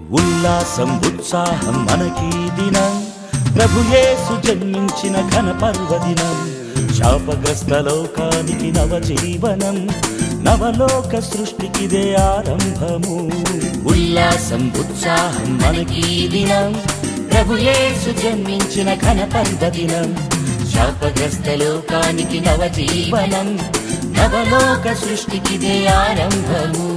ఉల్లాసం ఉత్సాహం మనకి దినం ప్రభు యేసు జన్మించిన ఘన పర్వదినం శాపగ్రస్త లోకానికి నవజీవనం నవలోక సృష్టికిదే ఆరంభము ఉల్లాసం ఉత్సాహం మనకి దినం ప్రభు యేసు జన్మించిన ఘన పర్వదినం శాపగ్రస్త లోకానికి నవజీవనం నవలోక సృష్టికిదే ఆరంభము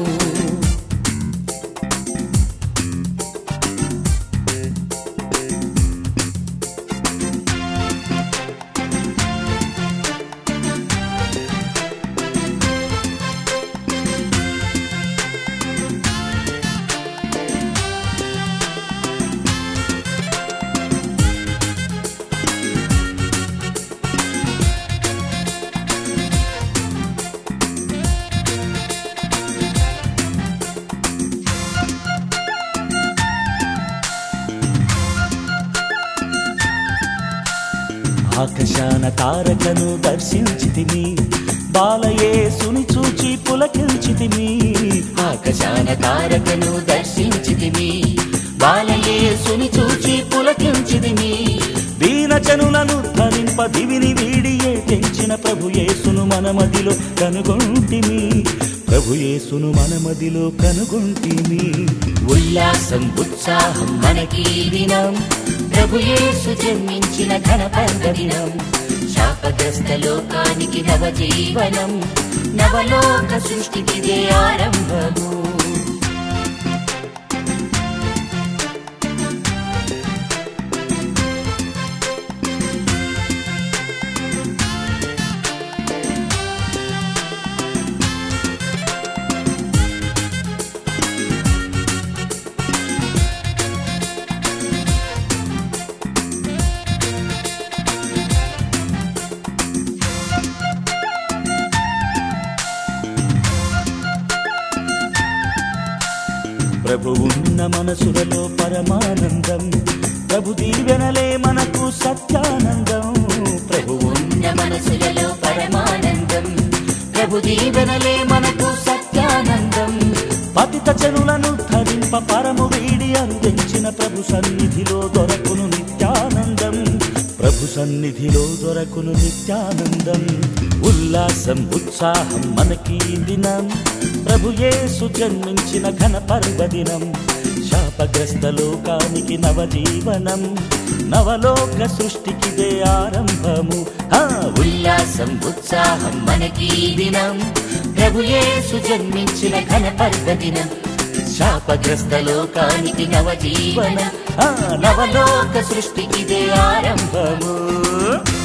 ఆకాశాన తారకను దర్శించితిమి బాలయేసుని చూచి పులకించితిమి ఆకాశాన తారకను దర్శించితిమి బాలయేసుని చూచి పులకించితిమి దీనజనులను ధరింప దివిని వీడియే తెంచిన ప్రభు యేసును మన మదిలో కనుగొంటిమి ప్రభు యేసును మన మదిలో కనుగొంటిమి ఉల్లాసం ఉత్సాహం మనకి దినం ప్రభు యేసు జన్మించిన ఘన పర్వదినం శాపగ్రస్త లోకానికి నవజీవనం నవలోక సృష్టికిదే ఆరంభము ప్రభు ఉన్న మనసులలో పరమానందం ప్రభు దీవెనలే మనకు సత్యానందం ప్రభు ఉన్న మనసులలో పరమానందం ప్రభు దీవెనలే మనకు సత్యానందం పతిత జనులను ధరింప పరము వీడి అందించిన ప్రభు సన్నిధిలో దొరకును నిత్యానందం ప్రభు సన్నిధిలో దొరకును నిత్యానందం ఉల్లాసం ఉత్సాహం మనకి ఈ దినం ప్రభు యేసు జన్మించిన ఘన పర్వదినం శాపగ్రస్త లోకానికి నవజీవనం నవలోక సృష్టికిదే ఆరంభము ఆ ఉల్లాసం ఉత్సాహం మనకి ఈ దినం ప్రభు యేసు జన్మించిన ఘన పర్వదినం శాపగ్రస్త లోకానికి నవజీవనం ఆ నవలోక సృష్టికిదే ఆరంభము